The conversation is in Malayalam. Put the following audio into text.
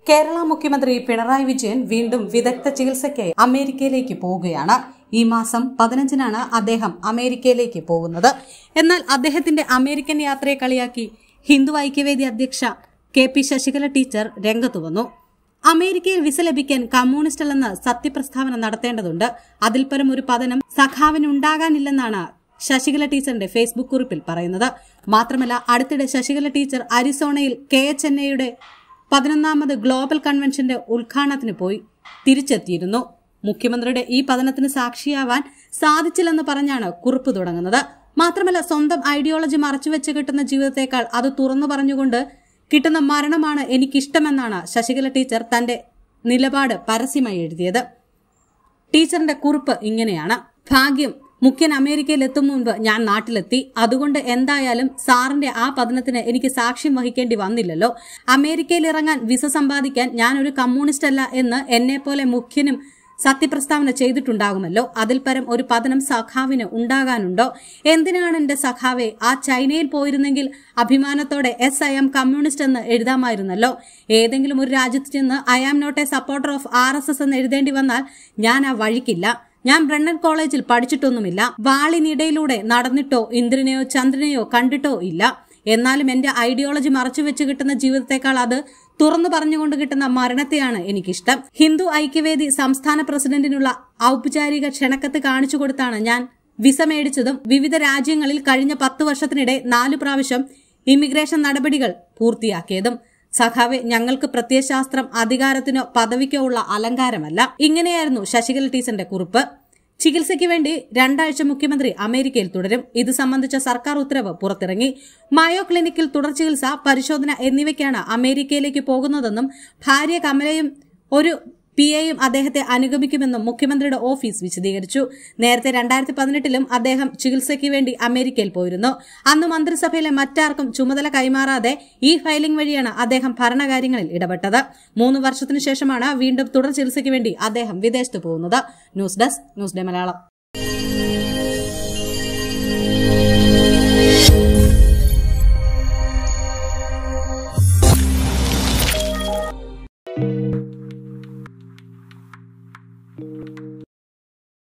കേരള മുഖ്യമന്ത്രി പിണറായി വിജയൻ വീണ്ടും വിദഗ്ധ ചികിത്സയ്ക്കായി അമേരിക്കയിലേക്ക് പോവുകയാണ് ഈ മാസം പതിനഞ്ചിനാണ് അദ്ദേഹം അമേരിക്കയിലേക്ക് പോകുന്നത് എന്നാൽ അദ്ദേഹത്തിന്റെ അമേരിക്കൻ യാത്രയെ കളിയാക്കി ഹിന്ദു ഐക്യവേദി അധ്യക്ഷ കെ പി ശശികല ടീച്ചർ രംഗത്തു വന്നു അമേരിക്കയിൽ വിസ ലഭിക്കാൻ കമ്മ്യൂണിസ്റ്റല്ലെന്ന് സത്യപ്രസ്താവന നടത്തേണ്ടതുണ്ട് അതിൽ പരം ഒരു പതനം സഖാവിനുണ്ടാകാനില്ലെന്നാണ് ശശികല ടീച്ചറിന്റെ ഫേസ്ബുക്ക് കുറിപ്പിൽ പറയുന്നത് മാത്രമല്ല അടുത്തിടെ ശശികല ടീച്ചർ അരിസോണയിൽ കെ എച്ച് എൻ എയുടെ പതിനൊന്നാമത് ഗ്ലോബൽ കൺവെൻഷന്റെ ഉദ്ഘാടനത്തിന് പോയി തിരിച്ചെത്തിയിരുന്നു മുഖ്യമന്ത്രിയുടെ ഈ പതനത്തിന് സാക്ഷിയാവാൻ സാധിച്ചില്ലെന്ന് പറഞ്ഞാണ് കുറിപ്പ് തുടങ്ങുന്നത് മാത്രമല്ല സ്വന്തം ഐഡിയോളജി മറച്ചുവെച്ച് കിട്ടുന്ന ജീവിതത്തെക്കാൾ അത് തുറന്നു പറഞ്ഞുകൊണ്ട് കിട്ടുന്ന മരണമാണ് എനിക്കിഷ്ടമെന്നാണ് ശശികല ടീച്ചർ തന്റെ നിലപാട് പരസ്യമായി എഴുതിയത് ടീച്ചറിന്റെ കുറിപ്പ് ഇങ്ങനെയാണ് ഭാഗ്യം മുഖ്യൻ അമേരിക്കയിൽ എത്തും മുൻപ് ഞാൻ നാട്ടിലെത്തി അതുകൊണ്ട് എന്തായാലും സാറിന്റെ ആ പതനത്തിന് എനിക്ക് സാക്ഷ്യം വഹിക്കേണ്ടി വന്നില്ലല്ലോ അമേരിക്കയിൽ ഇറങ്ങാൻ വിസ സമ്പാദിക്കാൻ ഞാൻ ഒരു കമ്മ്യൂണിസ്റ്റ് അല്ല എന്ന് എന്നെ പോലെ മുഖ്യനും സത്യപ്രസ്താവന ചെയ്തിട്ടുണ്ടാകുമല്ലോ അതിൽ പരം ഒരു പതനം സഖാവിന് ഉണ്ടാകാനുണ്ടോ എന്തിനാണ് എന്റെ സഖാവെ ആ ചൈനയിൽ പോയിരുന്നെങ്കിൽ അഭിമാനത്തോടെ എസ് ഐ എം കമ്മ്യൂണിസ്റ്റ് എന്ന് എഴുതാമായിരുന്നല്ലോ ഏതെങ്കിലും ഒരു രാജ്യത്ത് ചെന്ന് I am not a supporter of R S S എന്ന് എഴുതേണ്ടി വന്നാൽ ഞാൻ ആ വഴിക്കില്ല ഞാൻ ബ്രണ്ണൻ കോളേജിൽ പഠിച്ചിട്ടൊന്നുമില്ല വാളിനിടയിലൂടെ നടന്നിട്ടോ ഇന്ദ്രനെയോ ചന്ദ്രനെയോ കണ്ടിട്ടോ ഇല്ല എന്നാലും എന്റെ ഐഡിയോളജി മറച്ചു വെച്ച് കിട്ടുന്ന ജീവിതത്തെക്കാൾ അത് തുറന്നു പറഞ്ഞുകൊണ്ട് കിട്ടുന്ന മരണത്തെയാണ് എനിക്കിഷ്ടം ഹിന്ദു ഐക്യവേദി സംസ്ഥാന പ്രസിഡന്റിനുള്ള ഔപചാരിക ക്ഷണക്കത്ത് കാണിച്ചു കൊടുത്താണ് ഞാൻ വിസ മേടിച്ചതും വിവിധ രാജ്യങ്ങളിൽ കഴിഞ്ഞ പത്ത് വർഷത്തിനിടെ നാലു പ്രാവശ്യം ഇമിഗ്രേഷൻ നടപടികൾ പൂർത്തിയാക്കിയതും സഖാവെ ഞങ്ങൾക്ക് പ്രത്യയശാസ്ത്രം അധികാരത്തിനോ പദവിക്കോ ഉള്ള അലങ്കാരമല്ല ഇങ്ങനെയായിരുന്നു ശശികല ടീച്ചറിന്റെ കുറിപ്പ് ചികിത്സയ്ക്ക് വേണ്ടി രണ്ടാഴ്ച മുഖ്യമന്ത്രി അമേരിക്കയിൽ തുടരും ഇത് സംബന്ധിച്ച സർക്കാർ ഉത്തരവ് പുറത്തിറങ്ങി മയോ ക്ലിനിക്കിൽ തുടർ ചികിത്സ പരിശോധന എന്നിവയ്ക്കാണ് അമേരിക്കയിലേക്ക് പോകുന്നതെന്നും ഭാര്യ കമലയും ഒരു പി എയും അദ്ദേഹത്തെ അനുഗമിക്കുമെന്നും മുഖ്യമന്ത്രിയുടെ ഓഫീസ് വിശദീകരിച്ചു നേരത്തെ രണ്ടായിരത്തി പതിനെട്ടിലും അദ്ദേഹം ചികിത്സയ്ക്ക് വേണ്ടി അമേരിക്കയിൽ പോയിരുന്നു അന്ന് മന്ത്രിസഭയിലെ മറ്റാർക്കും ചുമതല കൈമാറാതെ ഈ ഫയലിംഗ് വഴിയാണ് അദ്ദേഹം ഭരണകാര്യങ്ങളിൽ ഇടപെട്ടത് മൂന്ന് വർഷത്തിനു ശേഷമാണ് വീണ്ടും തുടർ ചികിത്സയ്ക്ക് വേണ്ടി അദ്ദേഹം വിദേശത്ത് പോകുന്നത് news desk news day Malayalam